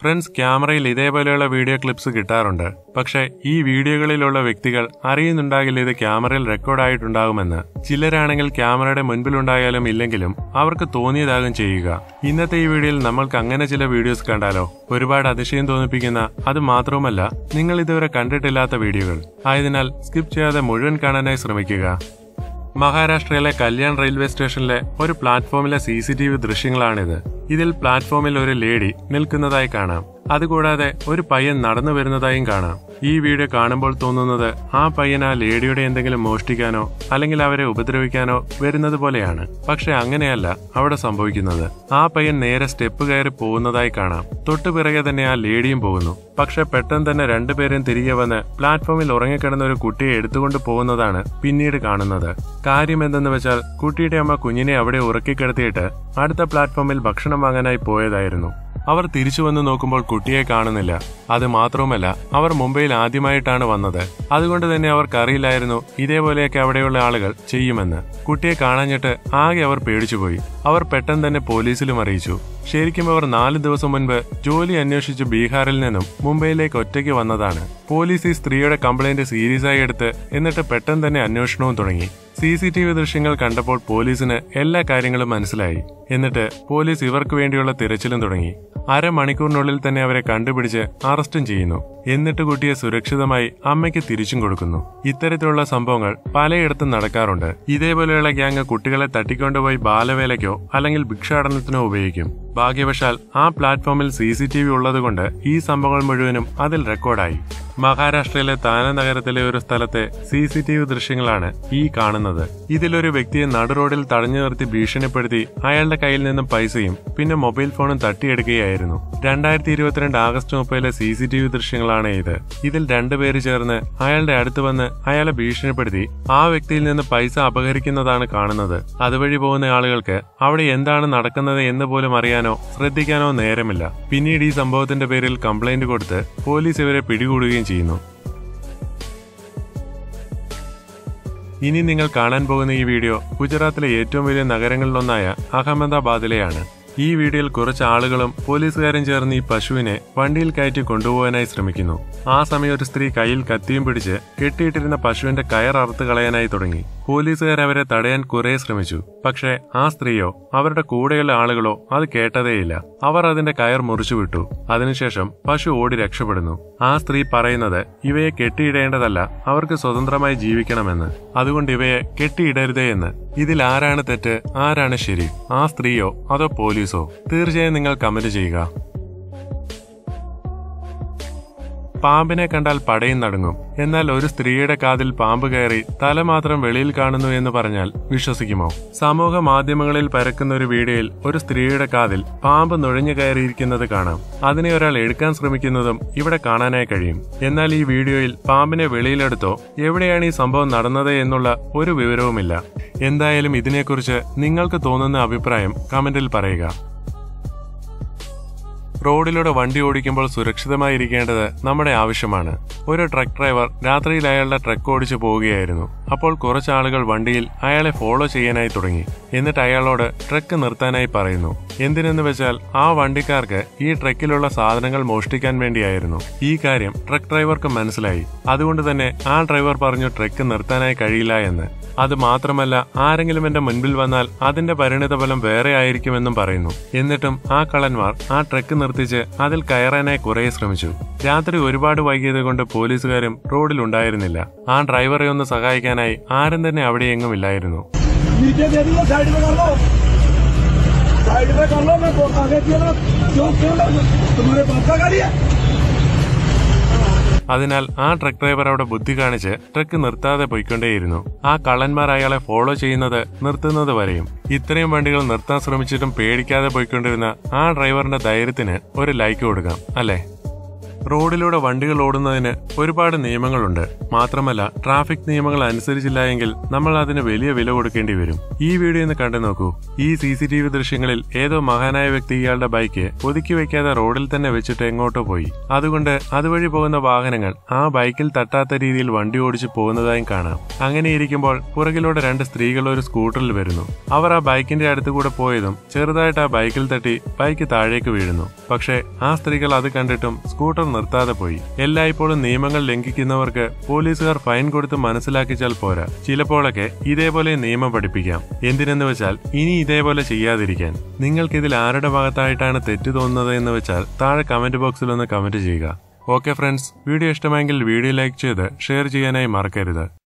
friends ക്യാമറയിൽ ഇതേപോലെയുള്ള video clips കിട്ടാറുണ്ട് പക്ഷേ ഈ വീഡിയോകളിലുള്ള വ്യക്തികൾ അറിയുന്നുണ്ടാകില്ല ഇത് ക്യാമറയിൽ റെക്കോർഡായിട്ടുണ്ടാകുമെന്ന് ചിലരാണെങ്കിൽ ക്യാമറയുടെ മുൻപിലുണ്ടായാലും ഇല്ലെങ്കിലും അവർക്ക് തോന്നിയതാകും ചെയ്യുക ഇന്നത്തെ ഈ വീഡിയോയിൽ നമ്മൾക്ക് അങ്ങനെ ചില വീഡിയോസ് കണ്ടാലോ ഒരുപാട് അതിശയം തോന്നിപ്പിക്കുന്ന അത് മാത്രവുമല്ല നിങ്ങൾ ഇതുവരെ കണ്ടിട്ടില്ലാത്ത വീഡിയോകൾ ആയതിനാൽ സ്കിപ്പ് ചെയ്യാതെ മുഴുവൻ കാണാനായി ശ്രമിക്കുക മഹാരാഷ്ട്രയിലെ കല്യാൺ റെയിൽവേ സ്റ്റേഷനിലെ ഒരു പ്ലാറ്റ്ഫോമിലെ സി സി ടി വി ദൃശ്യങ്ങളാണിത് ഇതിൽ പ്ലാറ്റ്ഫോമിൽ ഒരു ലേഡി നിൽക്കുന്നതായി കാണാം അതുകൂടാതെ ഒരു പയ്യൻ നടന്നു വരുന്നതായും കാണാം ഈ വീഡിയോ കാണുമ്പോൾ തോന്നുന്നത് ആ പയ്യൻ ആ ലേഡിയുടെ എന്തെങ്കിലും മോഷ്ടിക്കാനോ അല്ലെങ്കിൽ അവരെ ഉപദ്രവിക്കാനോ വരുന്നത് പോലെയാണ് പക്ഷെ അങ്ങനെയല്ല അവിടെ സംഭവിക്കുന്നത് ആ പയ്യൻ നേരെ സ്റ്റെപ്പ് കയറി പോകുന്നതായി കാണാം തൊട്ടുപിറകെ തന്നെ ആ ലേഡിയും പോകുന്നു പക്ഷെ പെട്ടെന്ന് തന്നെ രണ്ടുപേരും തിരികെ വന്ന് പ്ലാറ്റ്ഫോമിൽ ഉറങ്ങിക്കിടന്ന ഒരു കുട്ടിയെ എടുത്തുകൊണ്ട് പോകുന്നതാണ് പിന്നീട് കാണുന്നത് കാര്യം എന്തെന്ന് വെച്ചാൽ കുട്ടിയുടെ അമ്മ കുഞ്ഞിനെ അവിടെ ഉറക്കിക്കിടത്തിയിട്ട് അടുത്ത പ്ലാറ്റ്ഫോമിൽ ഭക്ഷണം വാങ്ങാനായി പോയതായിരുന്നു അവർ തിരിച്ചു വന്ന് നോക്കുമ്പോൾ കുട്ടിയെ കാണുന്നില്ല അത് മാത്രവുമല്ല അവർ മുംബൈയിൽ ആദ്യമായിട്ടാണ് വന്നത് അതുകൊണ്ട് തന്നെ അവർക്കറിയില്ലായിരുന്നു ഇതേപോലെയൊക്കെ അവിടെയുള്ള ആളുകൾ ചെയ്യുമെന്ന് കുട്ടിയെ കാണാഞ്ഞിട്ട് ആകെ അവർ പേടിച്ചുപോയി അവർ പെട്ടെന്ന് തന്നെ പോലീസിലും അറിയിച്ചു ശരിക്കും അവർ നാല് ദിവസം മുൻപ് ജോലി അന്വേഷിച്ച് ബീഹാറിൽ നിന്നും മുംബൈയിലേക്ക് ഒറ്റയ്ക്ക് വന്നതാണ് പോലീസ് ഈ സ്ത്രീയുടെ കംപ്ലൈന്റ് സീരിയസ് ആയി എടുത്ത് എന്നിട്ട് പെട്ടെന്ന് തന്നെ അന്വേഷണവും തുടങ്ങി സി സി ടി വി ദൃശ്യങ്ങൾ കണ്ടപ്പോൾ പോലീസിന് എല്ലാ കാര്യങ്ങളും മനസ്സിലായി എന്നിട്ട് പോലീസ് ഇവർക്ക് വേണ്ടിയുള്ള തിരച്ചിലും തുടങ്ങി അരമണിക്കൂറിനുള്ളിൽ തന്നെ അവരെ കണ്ടുപിടിച്ച് അറസ്റ്റും ചെയ്യുന്നു എന്നിട്ട് കുട്ടിയെ സുരക്ഷിതമായി അമ്മയ്ക്ക് തിരിച്ചും കൊടുക്കുന്നു ഇത്തരത്തിലുള്ള സംഭവങ്ങൾ പലയിടത്തും നടക്കാറുണ്ട് ഇതേപോലെയുള്ള ഗ്യാങ് കുട്ടികളെ തട്ടിക്കൊണ്ടുപോയി ബാലവേലയ്ക്കോ അല്ലെങ്കിൽ ഭിക്ഷാടനത്തിനോ ഉപയോഗിക്കും ഭാഗ്യവശാൽ ആ പ്ലാറ്റ്ഫോമിൽ സി സി ടി വി ഉള്ളതുകൊണ്ട് ഈ സംഭവങ്ങൾ മുഴുവനും അതിൽ റെക്കോർഡായി മഹാരാഷ്ട്രയിലെ താന നഗരത്തിലെ ഒരു സ്ഥലത്തെ സി സി ടി വി ദൃശ്യങ്ങളാണ് ഈ കാണുന്നത് ഇതിലൊരു വ്യക്തിയെ നടുറോഡിൽ തടഞ്ഞു നിർത്തി ഭീഷണിപ്പെടുത്തി അയാളുടെ കയ്യിൽ നിന്നും പൈസയും പിന്നെ മൊബൈൽ ഫോണും തട്ടിയെടുക്കുകയായിരുന്നു രണ്ടായിരത്തി ഇരുപത്തിരണ്ട് ആഗസ്റ്റ് മുപ്പതിലെ സി സി ടി വി ദൃശ്യങ്ങളാണ് ഇത് ഇതിൽ രണ്ടുപേര് ചേർന്ന് അയാളുടെ അടുത്ത് വന്ന് അയാളെ ഭീഷണിപ്പെടുത്തി ആ വ്യക്തിയിൽ നിന്ന് പൈസ അപഹരിക്കുന്നതാണ് കാണുന്നത് അതുവഴി പോകുന്ന ആളുകൾക്ക് അവിടെ എന്താണ് നടക്കുന്നത് എന്ന് പോലും അറിയാനോ ശ്രദ്ധിക്കാനോ നേരമില്ല പിന്നീട് ഈ സംഭവത്തിന്റെ പേരിൽ കംപ്ലൈന്റ് കൊടുത്ത് പോലീസ് ഇവരെ പിടികൂടുകയും ചെയ്യുന്നു ഇനി നിങ്ങൾ കാണാൻ പോകുന്ന ഈ വീഡിയോ ഗുജറാത്തിലെ ഏറ്റവും വലിയ നഗരങ്ങളിലൊന്നായ അഹമ്മദാബാദിലെയാണ് ഈ വീഡിയോയിൽ കുറച്ച് ആളുകളും പോലീസുകാരും ചേർന്ന് ഈ പശുവിനെ വണ്ടിയിൽ കയറ്റി കൊണ്ടുപോകാനായി ശ്രമിക്കുന്നു ആ സമയം ഒരു സ്ത്രീ കയ്യിൽ കത്തിയും പിടിച്ച് കെട്ടിയിട്ടിരുന്ന പശുവിന്റെ കയർ അറുത്ത് കളയാനായി തുടങ്ങി പോലീസുകാർ അവരെ തടയാൻ കുറെ ശ്രമിച്ചു പക്ഷേ ആ സ്ത്രീയോ അവരുടെ കൂടെയുള്ള ആളുകളോ അത് കേട്ടതേയില്ല അവർ അതിന്റെ കയർ മുറിച്ചുവിട്ടു അതിനുശേഷം പശു ഓടി രക്ഷപ്പെടുന്നു ആ സ്ത്രീ പറയുന്നത് ഇവയെ കെട്ടിയിടേണ്ടതല്ല അവർക്ക് സ്വതന്ത്രമായി ജീവിക്കണമെന്ന് അതുകൊണ്ട് ഇവയെ കെട്ടിയിടരുതേ എന്ന് ഇതിൽ ആരാണ് തെറ്റ് ആരാണ് ശരി ആ സ്ത്രീയോ അതോ പോലീസോ തീർച്ചയായും നിങ്ങൾ കമന്റ് ചെയ്യുക പാമ്പിനെ കണ്ടാൽ പടയും നടുങ്ങും എന്നാൽ ഒരു സ്ത്രീയുടെ കാതിൽ പാമ്പ് കയറി തല മാത്രം വെളിയിൽ കാണുന്നു എന്ന് പറഞ്ഞാൽ വിശ്വസിക്കുമോ സമൂഹ മാധ്യമങ്ങളിൽ പരക്കുന്ന ഒരു വീഡിയോയിൽ ഒരു സ്ത്രീയുടെ കാതിൽ പാമ്പ് നുഴഞ്ഞു കയറിയിരിക്കുന്നത് കാണാം അതിനെ ഒരാൾ എടുക്കാൻ ശ്രമിക്കുന്നതും ഇവിടെ കാണാനായി കഴിയും എന്നാൽ ഈ വീഡിയോയിൽ പാമ്പിനെ വെളിയിലെടുത്തോ എവിടെയാണ് ഈ സംഭവം നടന്നത് എന്നുള്ള ഒരു വിവരവുമില്ല എന്തായാലും ഇതിനെക്കുറിച്ച് നിങ്ങൾക്ക് തോന്നുന്ന അഭിപ്രായം കമന്റിൽ പറയുക റോഡിലൂടെ വണ്ടി ഓടിക്കുമ്പോൾ സുരക്ഷിതമായിരിക്കേണ്ടത് നമ്മുടെ ആവശ്യമാണ് ഒരു ട്രക്ക് ഡ്രൈവർ രാത്രിയിൽ അയാളുടെ ട്രക്ക് ഓടിച്ചു പോവുകയായിരുന്നു അപ്പോൾ കുറച്ച് ആളുകൾ വണ്ടിയിൽ അയാളെ ഫോളോ ചെയ്യാനായി തുടങ്ങി എന്നിട്ട് അയാളോട് ട്രക്ക് നിർത്താനായി പറയുന്നു എന്തിനെന്ന് വെച്ചാൽ ആ വണ്ടിക്കാർക്ക് ഈ ട്രക്കിലുള്ള സാധനങ്ങൾ മോഷ്ടിക്കാൻ വേണ്ടിയായിരുന്നു ഈ കാര്യം ട്രക്ക് ഡ്രൈവർക്ക് മനസ്സിലായി അതുകൊണ്ട് തന്നെ ആ ഡ്രൈവർ പറഞ്ഞു ട്രക്ക് നിർത്താനായി കഴിയില്ല എന്ന് അത് മാത്രമല്ല ആരെങ്കിലും എന്റെ മുൻപിൽ വന്നാൽ അതിന്റെ പരിണിതഫലം വേറെ ആയിരിക്കുമെന്നും പറയുന്നു എന്നിട്ടും ആ കള്ളന്മാർ ആ ട്രക്ക് നിർത്തിച്ച് അതിൽ കയറാനായി കുറെ ശ്രമിച്ചു രാത്രി ഒരുപാട് വൈകിയത് കൊണ്ട് പോലീസുകാരും റോഡിൽ ഉണ്ടായിരുന്നില്ല ആ ഡ്രൈവറെ ഒന്ന് സഹായിക്കാനായി ആരും തന്നെ അവിടെയെങ്ങും ഇല്ലായിരുന്നു नीचे दे दिया साइड में कर लो साइड में कर लो मैं को- आगे किया ना क्यों क्यों लग- तुम्हारे पास का गाड़ी है അതിനാൽ ആ ട്രക്ക് ഡ്രൈവർ അവിടെ ബുദ്ധി കാണിച്ച് ട്രക്ക് നിർത്താതെ പോയിക്കൊണ്ടേയിരുന്നു ആ കള്ളന്മാർ അയാളെ ഫോളോ ചെയ്യുന്നത് നിർത്തുന്നത് വരെയും ഇത്രയും വണ്ടികൾ നിർത്താൻ ശ്രമിച്ചിട്ടും പേടിക്കാതെ പോയിക്കൊണ്ടിരുന്ന ആ ഡ്രൈവറിന്റെ ധൈര്യത്തിന് ഒരു ലൈക്ക് കൊടുക്കാം അല്ലേ റോഡിലൂടെ വണ്ടികൾ ഓടുന്നതിന് ഒരുപാട് നിയമങ്ങളുണ്ട് മാത്രമല്ല ട്രാഫിക് നിയമങ്ങൾ അനുസരിച്ചില്ല എങ്കിൽ നമ്മൾ അതിന് വലിയ വില കൊടുക്കേണ്ടി വരും ഈ വീഡിയോ ഒന്ന് കണ്ടു നോക്കൂ ഈ സി സി ടി വി ദൃശ്യങ്ങളിൽ ഏതോ മഹാനായ വ്യക്തി ഇയാളുടെ ബൈക്ക് ഒതുക്കി വെക്കാതെ റോഡിൽ തന്നെ വെച്ചിട്ട് എങ്ങോട്ടോ പോയി അതുകൊണ്ട് അതുവഴി പോകുന്ന വാഹനങ്ങൾ ആ ബൈക്കിൽ തട്ടാത്ത രീതിയിൽ വണ്ടി ഓടിച്ചു പോകുന്നതായും കാണാം അങ്ങനെ ഇരിക്കുമ്പോൾ പുറകിലൂടെ രണ്ട് സ്ത്രീകൾ ഒരു സ്കൂട്ടറിൽ വരുന്നു അവർ ആ ബൈക്കിന്റെ അടുത്ത് കൂടെ പോയതും ചെറുതായിട്ട് ആ ബൈക്കിൽ തട്ടി ബൈക്ക് താഴേക്ക് വീഴുന്നു പക്ഷേ ആ സ്ത്രീകൾ അത് കണ്ടിട്ടും സ്കൂട്ടർ നിർത്താതെ പോയി എല്ലായ്പ്പോഴും നിയമങ്ങൾ ലംഘിക്കുന്നവർക്ക് പോലീസുകാർ ഫൈൻ കൊടുത്ത് മനസ്സിലാക്കിച്ചാൽ പോരാ ചിലപ്പോഴൊക്കെ ഇതേപോലെ നിയമം പഠിപ്പിക്കാം എന്തിനെന്ന് വെച്ചാൽ ഇനി ഇതേപോലെ ചെയ്യാതിരിക്കാൻ നിങ്ങൾക്ക് ഇതിൽ ആരുടെ ഭാഗത്തായിട്ടാണ് തെറ്റ് തോന്നുന്നത് എന്ന് വെച്ചാൽ താഴെ കമന്റ് ബോക്സിൽ ഒന്ന് കമന്റ് ചെയ്യുക ഓക്കെ ഫ്രണ്ട്സ് വീഡിയോ ഇഷ്ടമായെങ്കിൽ വീഡിയോ ലൈക്ക് ചെയ്ത് ഷെയർ ചെയ്യാനായി മറക്കരുത്